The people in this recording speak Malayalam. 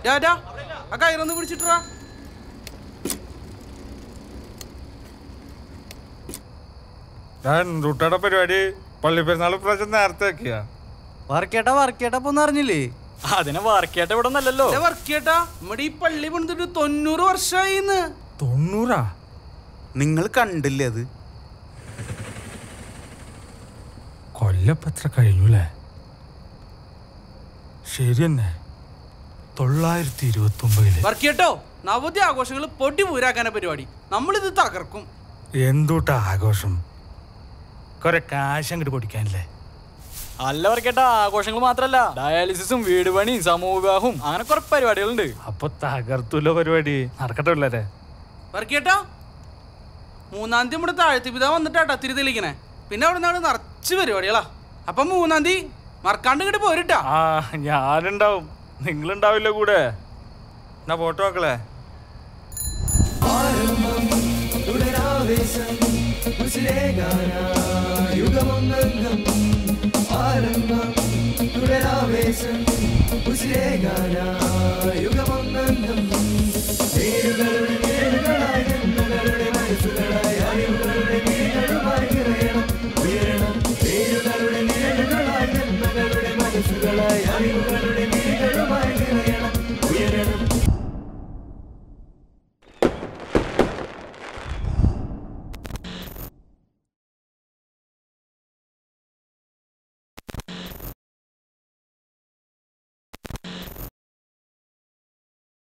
ഡാ, ഡാ, ആ കയറൊന്ന് പിടിച്ചിട്ടാ ഞാൻ റുട്ടയുടെ പരിപാടി പള്ളിപ്പെരുന്നാൾ പ്രാവശ്യം നേരത്തെ ആക്കിയ വർക്കേട്ടാ വർക്കേട്ടാ ഇപ്പൊ ഒന്നും അറിഞ്ഞില്ലേ അതിനെ വർക്കേട്ട ഇവിടെ ഒന്നല്ലല്ലോ വർക്ക് ചെയ്യട്ടാ നമ്മുടെ ഈ പള്ളി പണിതിട്ട് തൊണ്ണൂറ് വർഷമായിന്ന് തൊണ്ണൂറാ നിങ്ങൾ കണ്ടില്ലേ അത് കൊല്ലപ്പത്ര കഴിഞ്ഞുല്ലേ ശരി തന്നെ തൊള്ളായിരത്തി ഇരുപത്തി ഒമ്പതില് വർക്ക് ചെയ്യട്ടോ നവതി ആഘോഷങ്ങൾ പൊടി പൂരാക്കാന പരിപാടി നമ്മളിത് തകർക്കും എന്തൂട്ട ആഘോഷം കൊറേ കാശ് അങ്ങോട്ട് പൊടിക്കാനല്ലേ അല്ല വർക്കേട്ട ആഘോഷങ്ങൾ മാത്രല്ല ഡയാലിസിസും വീട് പണിയും സമൂഹ വിവാഹവും അങ്ങനെ കുറെ പരിപാടികളുണ്ട് അപ്പൊ തകർത്തുള്ള പരിപാടി നടക്കട്ടെ പിള്ളേരെ വർക്ക് ചെയ്യട്ടാ മൂന്നാം തീയതി നമ്മുടെ താഴത്തി പിതാ വന്നിട്ടാട്ടാ തിരി തെളിക്കണേ പിന്നെ അവിടെ നിന്നാണ് നിറച്ച് പരിപാടികളാ അപ്പൊ മൂന്നാം തീയതി മറക്കാണ്ട് ഇങ്ങോട്ട് പോരിട്ടാ ആ ഞാനുണ്ടാവും നിങ്ങളുണ്ടാവില്ല കൂടെ എന്നാ ഫോട്ടോ മക്കളെ യുഗമംഗം